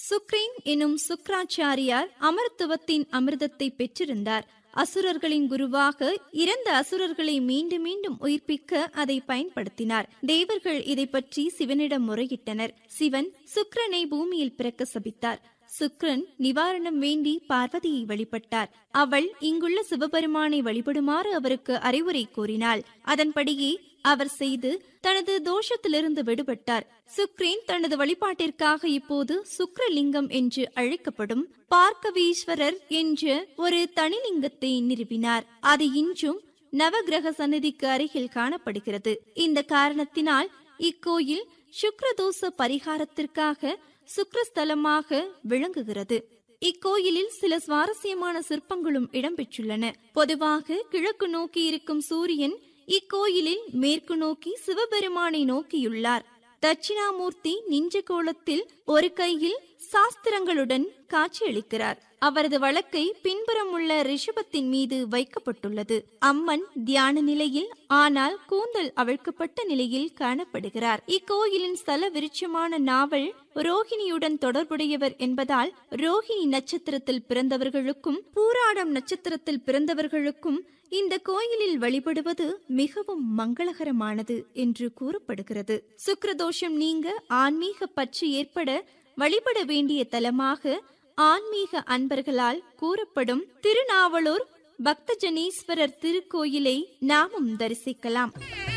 சுக்ரீன் எனும் சுக்ராச்சாரியார் அமரத்துவத்தின் அமிர்தத்தை பெற்றிருந்தார் அசுரர்களின் குருவாக இறந்த அசுரர்களை மீண்டும் மீண்டும் உயிர்ப்பிக்க அதை பயன்படுத்தினார் தேவர்கள் இதை பற்றி சிவனிடம் முறையிட்டனர் சிவன் சுக்ரனை பூமியில் பிறக்க சபித்தார் சுக்ரன் நிவாரணம் வேண்டி பார்வதியை வழிபட்டார் அவள் இங்குள்ள சிவபெருமானை வழிபடுமாறு அவருக்கு அறிவுரை கூறினாள் அதன்படியே அவர் செய்து தனது தோஷத்திலிருந்து விடுபட்டார் சுக்ரீன் தனது வழிபாட்டிற்காக இப்போது சுக்ரலிங்கம் என்று அழைக்கப்படும் பார்க்கவீஸ்வரர் என்ற ஒரு தனிலிங்கத்தை நிறுவினார் அது இன்றும் நவகிரக சந்நிதிக்கு அருகில் காணப்படுகிறது இந்த காரணத்தினால் இக்கோயில் சுக்ரதோஷ பரிகாரத்திற்காக சுக்ரஸ்தலமாக விளங்குகிறது இக்கோயிலில் சில சுவாரஸ்யமான சிற்பங்களும் இடம்பெற்றுள்ளன பொதுவாக கிழக்கு நோக்கி இருக்கும் சூரியன் இக்கோயிலில் மேற்கு நோக்கி சிவபெருமானை நோக்கியுள்ளார் தட்சிணாமூர்த்தி நின்ற கோலத்தில் ஒரு கையில் சாஸ்திரங்களுடன் காட்சியளிக்கிறார் அவரது வழக்கை பின்புறம் உள்ள ரிஷபத்தின் மீது வைக்கப்பட்டுள்ளது அம்மன் தியான நிலையில் ஆனால் கூந்தல் அவிழ்க்கப்பட்ட நிலையில் காணப்படுகிறார் இக்கோயிலின் ஸ்தல விருட்சமான நாவல் ரோஹிணியுடன் தொடர்புடையவர் என்பதால் ரோஹிணி நட்சத்திரத்தில் பிறந்தவர்களுக்கும் பூராடம் நட்சத்திரத்தில் பிறந்தவர்களுக்கும் இந்த கோயிலில் வழிபடுவது மிகவும் மங்களகரமானது என்று கூறப்படுகிறது சுக்ரதோஷம் நீங்க ஆன்மீக பற்று ஏற்பட வழிபட வேண்டிய தலமாக ஆன்மீக அன்பர்களால் கூறப்படும் திருநாவலூர் பக்தஜனீஸ்வரர் திருக்கோயிலை நாமும் தரிசிக்கலாம்